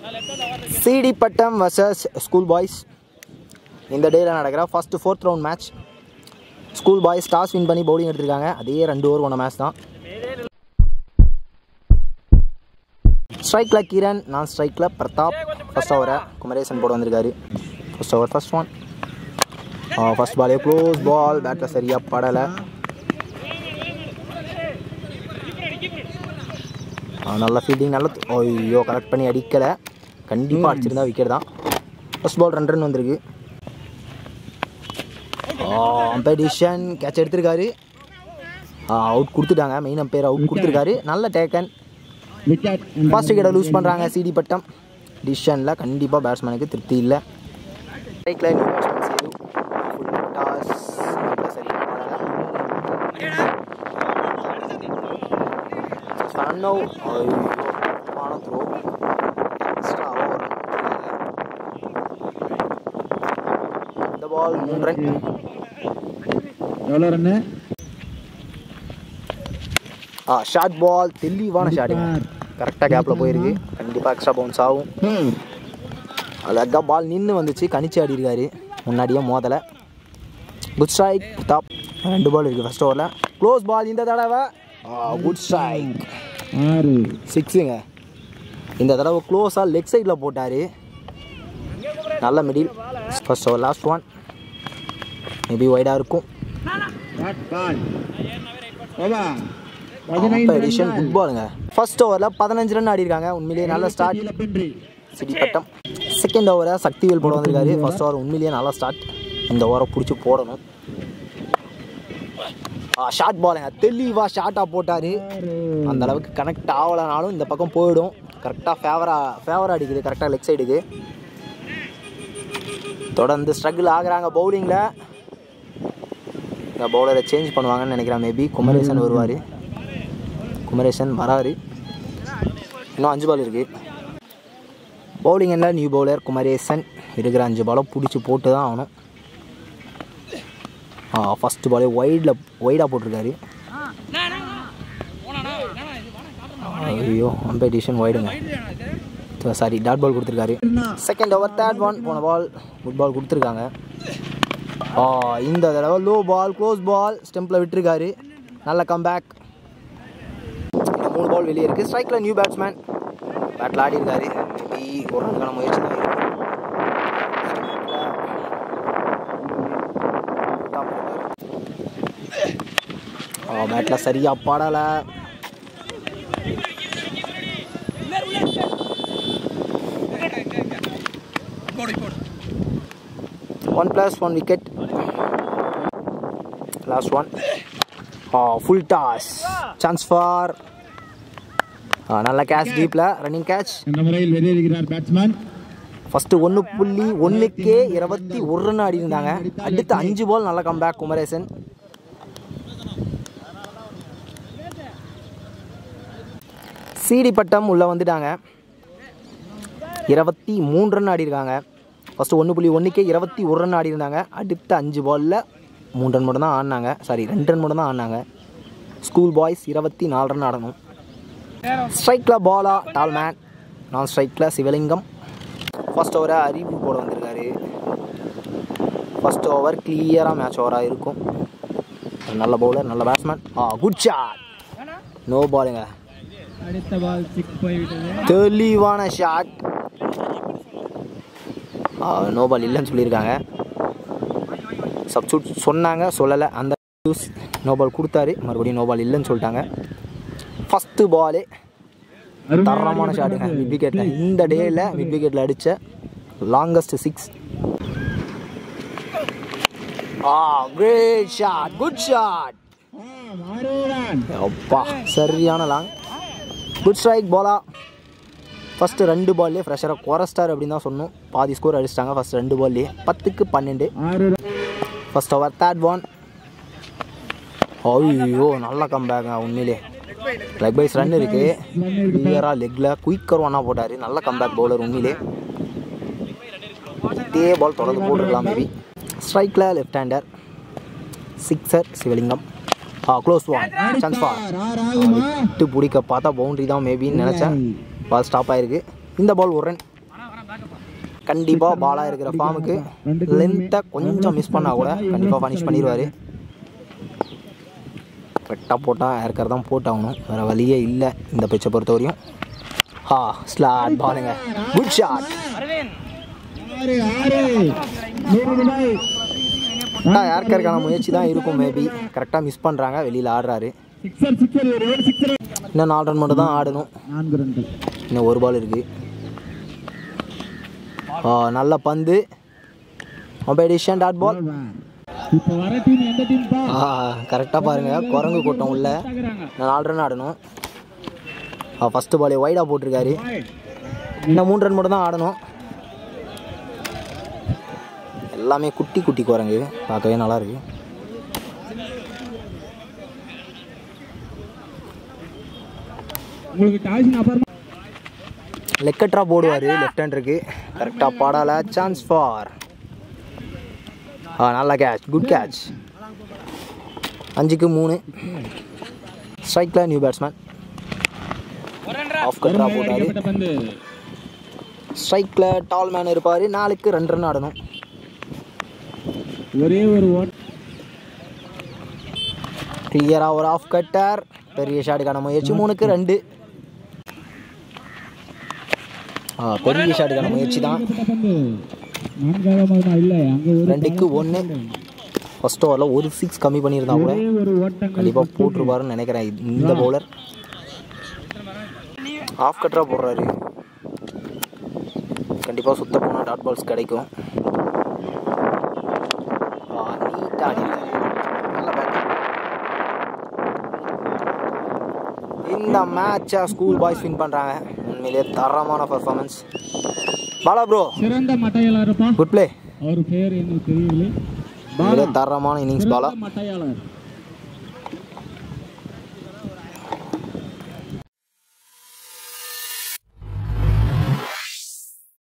CD பட்டம் versus school boys இந்த டேயில் நடக்கிற first fourth round match school boys toss win பண்ணி பவுலிங் எடுத்திருக்காங்க அதே ரெண்டு ஓவர் ஒன்று மேட்ச் தான் ஸ்ட்ரைக்கில் கிரண் நான் ஸ்ட்ரைக்கில் பிரதாப் ஃபர்ஸ்ட் ஓவரை குமரேசன் போட வந்திருக்காரு first over first one first பாலே க்ளோஸ் பால் பேட்டில் சரியாக படலை நல்ல ஃபீல்டிங் நல்ல ஐயோ கரெக்ட் பண்ணி அடிக்கலை கண்டிப்பாக அடிச்சிருந்தா விக்கெட் தான் ஃபர்ஸ்ட் பால் ரெண்டு ரன் வந்திருக்கு அம்பையர் டிசிஷன் கேட்ச் எடுத்திருக்காரு அவுட் கொடுத்துட்டாங்க மெயின் அம்பையர் அவுட் கொடுத்துருக்காரு நல்ல டேக்கன் விக்கெட் ஃபர்ஸ்ட் விக்கெட்டை லூஸ் பண்ணுறாங்க சிடி பட்டம் டிசிஷனில் கண்டிப்பாக பேட்ஸ்மேனுக்கு திருப்தி இல்லை ஸ்ட்ரைக்கில் new batsman Sethu full toss சரியா ரன் அவுட் ஐயோ தப்பான த்ரோ எக்ஸ்ட்ரா ஓவர் இந்த பால் மூணு ரன் எவ்வளோ ரன்னு ஆ ஷார்ட் பால் தெளிவான ஷாட்டுங்க கரெக்டாக கேப்பில் போயிருக்கு கண்டிப்பாக எக்ஸ்ட்ரா பவுன்ஸ் ஆகும் அழகாக பால் நின்று வந்துச்சு கணிச்சு ஆடி இருக்காரு முன்னாடியே மோதலை குட் ஸ்ட்ரைக் டாப் ரெண்டு பால் இருக்குது ஃபர்ஸ்ட் ஓவரில் க்ளோஸ் பால் இந்த தடவை குட் ஸ்ட்ரைக் ஆறு சிக்ஸுங்க இந்த தடவை க்ளோஸாக லெக் சைடில் போட்டார் நல்ல middle first over last one maybe ஒய்டாக இருக்கும் short ball over edition good பாலுங்க ஃபர்ஸ்ட் ஓவரில் பதினஞ்சு ரன் ஆடி இருக்காங்க உண்மையிலேயே நல்ல ஸ்டார்ட் இழப்பின்றி சிடி பட்டம் செகண்ட் ஓவரை சக்திவேல் போட வந்திருக்காரு ஃபர்ஸ்ட் ஓவர் உண்மையிலேயே நல்லா ஸ்டார்ட் இந்த ஓவரை பிடிச்சி போடணும் ஷார்ட் பாலுங்க தெளிவாக ஷார்ட்டாக போட்டார் அந்த அளவுக்கு கனெக்ட் ஆகலைனாலும் இந்த பக்கம் போயிடும் கரெக்டாக ஃபேவரா ஃபேவர் அடிக்குது கரெக்டாக லெக் சைடுக்கு தொடர்ந்து ஸ்ட்ரகிள் ஆகுறாங்க பவுலிங்கில் இந்த பவுலரை சேஞ்ச் பண்ணுவாங்கன்னு நினைக்கிறேன் மேபி குமரேசன் வருவார் குமரேசன் வராரு இன்னும் அஞ்சு பால் இருக்குது பவுலிங் என்ன நியூ பவுலர் குமரேசன் இருக்கிற அஞ்சு பாலை பிடிச்சி போட்டு தான் ஆகணும் ஆ ஃபஸ்ட்டு பாலே ஒய்டில் ஒய்டாக போட்டிருக்காரு ஐயோ அம்பைடிஷன் ஒய்டுங்க சாரி டாட் பால் கொடுத்துருக்காரு செகண்ட் ஓவர் தேர்ட் ஒன் போன பால் குட் பால் கொடுத்துருக்காங்க ஆ இந்த தடவை லோ பால் க்ளோஸ் பால் ஸ்டெம்பில் விட்டுருக்காரு நல்ல கம்பேக் இன்னும் மூணு பால் வெளியே இருக்குது ஸ்ட்ரைக்கில் நியூ பேட்ஸ்மேன் பேட்டில் ஆடி இருக்காரு மேபி ஒரு ரனுக்கான முயற்சி தான் இருக்கும் பேட்டில் சரியாக படலை one plus one wicket last one full toss chance for நல்ல கேட்ச் டீப்பில் ரன்னிங் கேட்ச் என்ற முறையில் வெளியேறுகிறார் பேட்ஸ்மேன் ஃபஸ்ட்டு ஒன்று புள்ளி ஒன்றுக்கே இருபத்தி ஒரு ரன் ஆடி இருந்தாங்க அடுத்த அஞ்சு பால் நல்ல கம்பேக் குமரேசன் சிடி பட்டம் உள்ளே வந்துட்டாங்க இருபத்தி மூணு ரன் ஆடி இருக்காங்க ஃபஸ்ட்டு ஒன்று புள்ளி ஒன்றுக்கே இருபத்தி ஒரு ரன் ஆடி இருந்தாங்க அடுத்த அஞ்சு பாலில் மூணு ரன் மட்டும் தான் ஆடினாங்க சாரி ரெண்டு ரன் மட்டும் தான் ஆடினாங்க ஸ்கூல் பாய்ஸ் இருபத்தி நாலு ரன் ஆடணும் ஸ்ட்ரைக்கில் பாலா டால் மேன் நான் ஸ்ட்ரைக்கில் சிவலிங்கம் ஃபர்ஸ்ட் ஓவரை அறிவு போட வந்திருக்காரு ஃபர்ஸ்ட் ஓவர் கிளியராக மேட்ச் ஓவராக இருக்கும் ஒரு நல்ல பவுலர் நல்ல batsman ah good shot no பாலுங்க அடுத்த பால் சிக்ஸ் போய்விட்டது தெளிவான ஷாட் நோ பால் இல்லைன்னு சொல்லியிருக்காங்க சப்ஸ்டியூட் சொன்னாங்க சொல்லலை அந்த யூஸ் நோ பால் கொடுத்தாரு மறுபடியும் நோ பால் இல்லைன்னு சொல்லிட்டாங்க ஃபஸ்ட்டு பாலே தரமான ஷாட்டுங்க மிட் விக்கெட்டில் இந்த டேயில் மிட் விக்கெட்டில் அடித்த longest six ah great shot good shot அப்பா சரியான லாங் குட் ஸ்ட்ரைக் பாலா ஃபஸ்ட்டு ரெண்டு பால்லே ஃப்ரெஷராக குறைஸ்டார் அப்படின்னு தான் சொன்னோம் பாதி ஸ்கோர் அடிச்சிட்டாங்க ஃபஸ்ட் ரெண்டு பால்லே பத்துக்கு பன்னெண்டு ஆறு ஃபர்ஸ்ட் ஓவர் தேர்ட் ஒன் ஐயோ நல்ல கம்பேங்க உண்மையிலே லெக் பைஸ் ரன் இருக்கு கிளியராக லெக்கில் குயிக்கர் ஒன்றா போட்டார் நல்ல கம்பேக் பவுலர் உண்மையிலே இதே பால் தொடர்ந்து போட்டுருக்கலாம் மேபி ஸ்ட்ரைக்கில் left hander sixer Sivalingam ah close one chance for விட்டு பிடிக்க பார்த்தா பவுண்டரி தான் மேபின்னு நினச்சேன் பால் ஸ்டாப் ஆயிருக்கு இந்த பால் ஒரு ரன் கண்டிப்பாக பாலாக இருக்கிற ஃபார்முக்கு லென்த்தை கொஞ்சம் மிஸ் பண்ணால் கூட கண்டிப்பாக பனிஷ் பண்ணிடுவார் கரெக்டாக போட்டால் ஏற்கர் தான் போட்டாகணும் வேறு வழியே இல்லை இந்த பிச்சை பொறுத்த வரையும் ஹா ஸ்லாட் பாருங்க குட் ஷாட் ஆறு ஆறு நூறு ரூபாய் கரெக்டாக ஏற்கருக்கான முயற்சி தான் இருக்கும் மேபி கரெக்டாக மிஸ் பண்ணுறாங்க வெளியில் ஆடுறாரு சிக்ஸர் சிக்ஸர் ஒரு ஓவர் சிக்ஸர் இன்னும் நாலு ரன் மட்டும் தான் ஆடணும் நான்கு ரன்கள் இன்னும் ஒரு பால் இருக்குது நல்ல பந்து காம்படிஷன் டாட் பால் இப்போ வர டீம் எந்த டீம் பா கரெக்டாக பாருங்கள் குரங்கு கூட்டம் உள்ள ஆகுறாங்க இன்னும் நாலு ரன் ஆடணும் ஃபஸ்ட்டு பாலே வைடாக போட்டிருக்காரு இன்னும் மூணு ரன் மட்டும் தான் ஆடணும் எல்லாமே குட்டி குட்டி குரங்கு பார்க்கவே நல்லா இருக்கு உங்களுக்கு டாஷின் அப்புறமா லெக்கட்ரா போடுவார் லெஃப்ட் ஹேண்டருக்கு கரெக்டாக பாடால சான்ஸ் ஃபார் ஆ நல்ல கேட்ச் குட் கேட்ச் அஞ்சுக்கு மூணு ஸ்ட்ரைக்கில் நியூ பேட்ஸ்மேன் ஆஃப் கட்ரா போட்டார் அடிக்கப்பட்ட பந்து ஸ்ட்ரைக்கில் டால் மேன் இருப்பார் நாலுக்கு ரெண்டு ரன் ஆடணும் ஒரே ஒரு ஓட் கிளியராக ஒரு ஆஃப் கட்டர் பெரிய ஷாட்டுக்கான முயற்சி மூணுக்கு ரெண்டு ஆ பெரிய ஷாட்டுக்கான முயற்சி தான் அடிக்கப்பட்ட பந்து நான்காவது தான் இல்லை அங்க ஒரு ரெண்டுக்கு ஒன்று ஃபர்ஸ்ட் ஓவரில் ஒரு சிக்ஸ் கம்மி பண்ணியிருந்தா கூட ஒரே ஒரு ஓட்டங்கள் கண்டிப்பாக போட்டிருப்பாருன்னு நினைக்கிறேன் இந்த பவுலர் ஆஃப் கட்டராக போடுறாரு கண்டிப்பாக சுத்த போனால் டாட் பால்ஸ் கிடைக்கும் நீட்டாக ஆடிருக்காரு நல்ல batting. இந்த மேட்சை ஸ்கூல் பாய்ஸ் வின் பண்ணுறாங்க உண்மையிலேயே தரமான பர்ஃபார்மன்ஸ் பாலா ப்ரோ சிறந்த மட்டையாளர்ப்பா குட் ப்ளே அவர் பெயர் எனக்கு தெரியவில்லை உண்மையிலே தரமான இன்னிங்ஸ் பாலா சிறந்த மட்டையாளர்